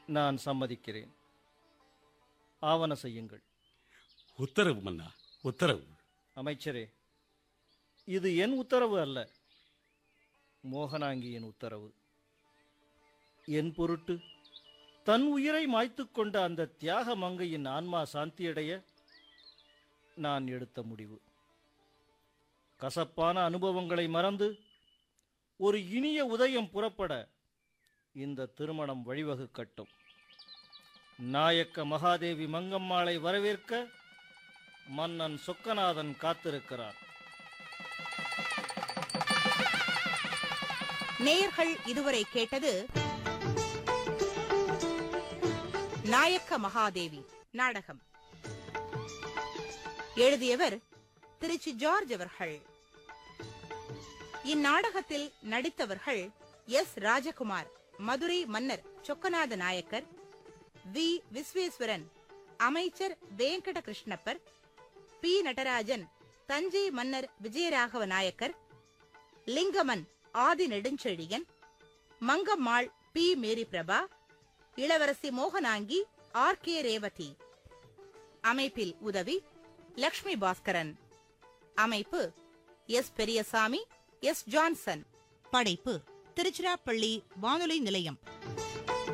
நான் சம்மதிக்கிறேன் ஆவண செய்யுங்கள் உத்தரவு மன்னா உத்தரவு அமைச்சரே இது என் உத்தரவு அல்ல மோகனாங்கியின் உத்தரவு என் பொருட்டு தன் உயிரை மாய்த்துக் கொண்ட அந்த தியாக மங்கையின் ஆன்மா சாந்தியடைய நான் எடுத்த முடிவு கசப்பான அனுபவங்களை மறந்து ஒரு இனிய உதயம் புறப்பட இந்த திருமணம் வழிவகுக்கட்டும் நாயக்க மகாதேவி மங்கம்மாளை வரவேற்க மன்னன் சொக்கநாதன் காத்திருக்கிறார் நேயர்கள் இதுவரை கேட்டது நாயக்க மகாதேவி நாடகம் எழுதியவர் திருச்சி ஜார்ஜ் அவர்கள் இந்நாடகத்தில் நடித்தவர்கள் எஸ் ராஜகுமார் மதுரை மன்னர் சொக்கநாத நாயக்கர் வி விஸ்வேஸ்வரன் அமைச்சர் வெங்கட கிருஷ்ணப்பர் பி நடராஜன் தஞ்சை மன்னர் விஜயராகவ நாயக்கர் லிங்கமன் ஆதி நெடுஞ்செழியன் மங்கம்மாள் பி மேரி பிரபா இளவரசி மோகனாங்கி ஆர் கே ரேவதி அமைப்பில் உதவி லக்ஷ்மி பாஸ்கரன் அமைப்பு எஸ் பெரியசாமி எஸ் ஜான்சன் படைப்பு திருச்சிராப்பள்ளி வானொலி நிலையம்